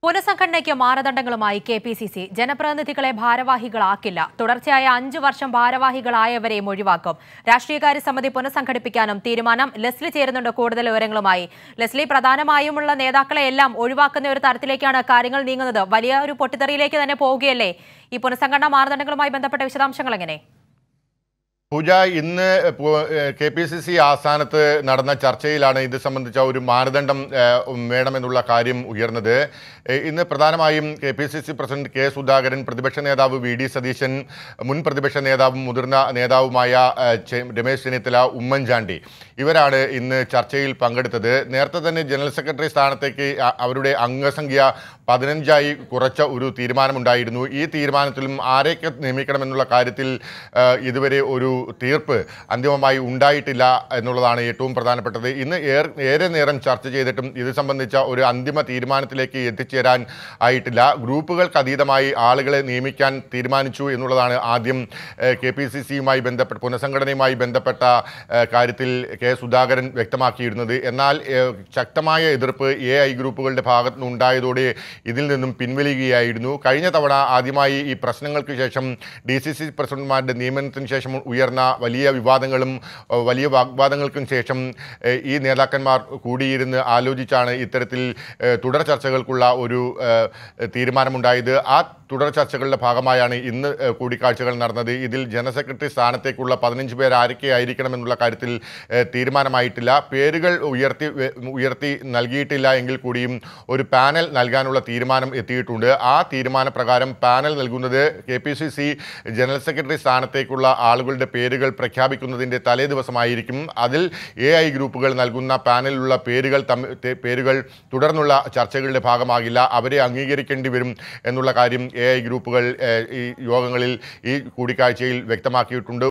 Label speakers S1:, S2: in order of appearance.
S1: പുനഃസംഘടനയ്ക്ക് മാനദണ്ഡങ്ങളുമായി K P C C ജനപ്രതിനിധികളെ ഭാരവാഹികളാക്കില്ല തുടർച്ചയായ അഞ്ചു വർഷം ഭാരവാഹികളായവരെയും ഒഴിവാക്കും രാഷ്ട്രീയകാര്യ സമിതി പുനഃസംഘടിപ്പിക്കാനും തീരുമാനം ലെസ്ലി ചേരുന്നുണ്ട് കൂടുതൽ വിവരങ്ങളുമായി ലെസ്ലി പ്രധാനമായുമുള്ള നേതാക്കളെ എല്ലാം ഒഴിവാക്കുന്ന ഒരു തരത്തിലേക്കാണ് കാര്യങ്ങൾ നീങ്ങുന്നത് വലിയ ഒരു പൊട്ടിത്തെറിയിലേക്ക് തന്നെ പോവുകയല്ലേ ഈ പുനഃസംഘടനാ മാനദണ്ഡങ്ങളുമായി ബന്ധപ്പെട്ട വിശദാംശങ്ങൾ എങ്ങനെ
S2: പൂജ ഇന്ന് കെ പി സി സി ആസ്ഥാനത്ത് നടന്ന ചർച്ചയിലാണ് ഇത് സംബന്ധിച്ച ഒരു മാനദണ്ഡം ഏഹ്, വേണമെന്നുള്ള കാര്യം ഉയർന്നത് ഏഹ്, ഇന്ന് പ്രധാനമായും K P C C president K Sudhakaran പ്രതിപക്ഷ നേതാവ് വി ഡി സതീശൻ മുൻ പ്രതിപക്ഷ നേതാവും മുതിർന്ന നേതാവുമായ ഏഹ്, ചെ- രമേശ് ചെന്നിത്തല ഉമ്മൻചാണ്ടി ഇവരാണ് ഇന്ന് ചർച്ചയിൽ പങ്കെടുത്തത് നേരത്തെ തന്നെ ജനറൽ സെക്രട്ടറി സ്ഥാനത്തേക്ക് അ- അവരുടെ അംഗസംഖ്യ പതിനഞ്ചായി കുറച്ച ഒരു തീരുമാനമുണ്ടായിരുന്നു ഈ തീരുമാനത്തിലും ആരെയൊക്കെ നിയമിക്കണമെന്നുള്ള കാര്യത്തിൽ ആ, ഇതുവരെ ഒരു തീർപ്പ് അന്തിമമായി ഉണ്ടായിട്ടില്ല എന്നുള്ളതാണ് ഏറ്റവും പ്രധാനപ്പെട്ടത് ഇന്ന് ഏർ ഏറെ നേരം ചർച്ച ചെയ്തിട്ടും ഇത് സംബന്ധിച്ച ഒരു അന്തിമ തീരുമാനത്തിലേക്ക് എത്തിച്ചേരാൻ ആയിട്ടില്ല ഗ്രൂപ്പുകൾക്ക് അതീതമായി ആളുകളെ നിയമിക്കാൻ തീരുമാനിച്ചു എന്നുള്ളതാണ് ആദ്യം കെ പി സി സിയുമായി ബന്ധപ്പെട്ട പുനഃസംഘടനയുമായി ബന്ധപ്പെട്ട ആ, കാര്യത്തിൽ കെ സുധാകരൻ വ്യക്തമാക്കിയിരുന്നത് എന്നാൽ ഏ, ശക്തമായ എതിർപ്പ് എ ഐ ഗ്രൂപ്പുകളുടെ ഭാഗത്തു നിന്നുണ്ടായതോടെ ഇതിൽ നിന്നും പിൻവലിയുകയായിരുന്നു കഴിഞ്ഞ തവണ ആദ്യമായി ഈ പ്രശ്നങ്ങൾക്ക് ശേഷം ഡി സി സി പ്രസിഡന്റുമാരുടെ നിയമനത്തിന് ശേഷം ഉയർന്ന വലിയ വിവാദങ്ങളും ഏ, വലിയ വാഗ്വാദങ്ങൾക്കും ശേഷം ഏ, ഈ നേതാക്കന്മാർ കൂടിയിരുന്ന് ആലോചിച്ചാണ് ഇത്തരത്തിൽ ഏ, തുടർ ചർച്ചകൾക്കുള്ള ഒരു ഏ, തീരുമാനമുണ്ടായത് ആ തുടർ ചർച്ചകളുടെ ഭാഗമായാണ് ഇന്ന് ഏ, കൂടിക്കാഴ്ചകൾ നടന്നത് ഇതിൽ ജനറൽ സെക്രട്ടറി സ്ഥാനത്തേക്കുള്ള പതിനഞ്ച് പേർ ആരൊക്കെ ആയിരിക്കണമെന്നുള്ള കാര്യത്തിൽ ഏ, തീരുമാനമായിട്ടില്ല പേരുകൾ ഉയർത്തി വെ- ഉയർത്തി നൽകിയിട്ടില്ല എങ്കിൽ കൂടിയും ഒരു പാനൽ നൽകാനുള്ള തീരുമാനം എത്തിയിട്ടുണ്ട് ആ തീരുമാനപ്രകാരം പാനൽ നൽകുന്നത് K P C C general secretary സ്ഥാനത്തേക്കുള്ള ആളുകളുടെ പേരുകൾ പ്രഖ്യാപിക്കുന്നതിൻ്റെ തലേ ദിവസമായിരിക്കും അതിൽ എ ഐ ഗ്രൂപ്പുകൾ നൽകുന്ന പാനലിലുള്ള പേരുകൾ തമ്മിൽ തെ- പേരുകൾ തുടർന്നുള്ള ചർച്ചകളുടെ ഭാഗമാകില്ല അവരെ അംഗീകരിക്കേണ്ടി വരും എന്നുള്ള കാര്യം എ ഐ ഗ്രൂപ്പുകൾ ഏഹ്, ഈ യോഗങ്ങളിൽ ഈ കൂടിക്കാഴ്ചയിൽ വ്യക്തമാക്കിയിട്ടുണ്ട്